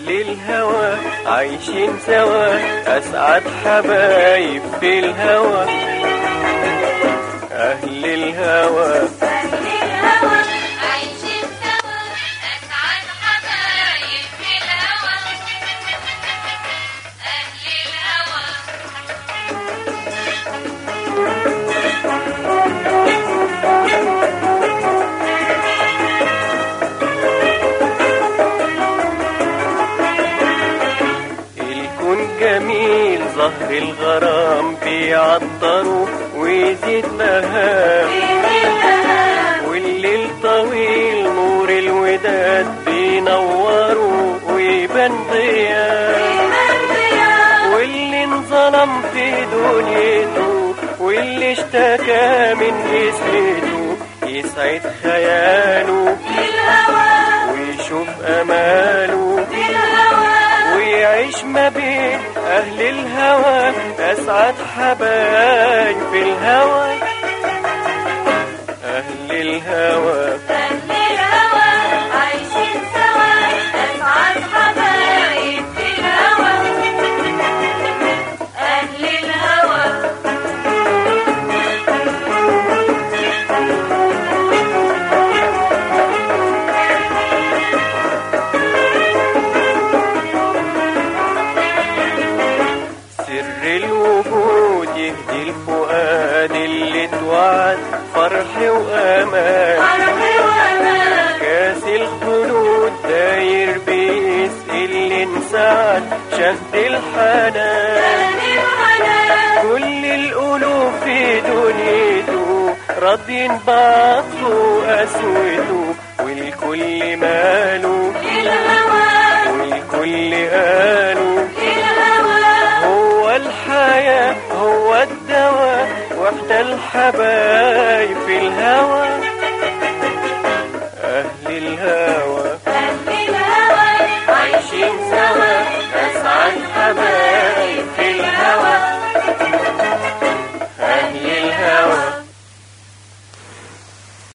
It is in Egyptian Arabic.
أهل الهوى عايشين سوا أسعد حبايب في الهوى أهل الهوى عايشين سوا أسعد حبايب في الهوى أهل الهوى الكون جميل ظهر الغرام بيعطروا ويزيد بهاء والليل طويل نور الوداد بينوروا ويبان ضياء واللي انظلم في دنيته واللي اشتكى من اسمته يسعد خياله ويشوف اماله ويعيش ما بين أهل الهوى أسعد حبايب في الهوى أهل الهوى أهل الهوى عايشين سوا أسعد حبايب في الهوى أهل الهوى سر الوجود يهدي الفؤاد اللي اتوعد فرح وأمان فرح وأمان كاس الخلود داير بيسقي اللي انسعد شهد الحنان أهل الحنان كل القلوب في دنيته راضين بعضه وقسوته والكل ماله الهوى والكل قالوا الهوى هو الحياة هو الدواء واحنا الحبايب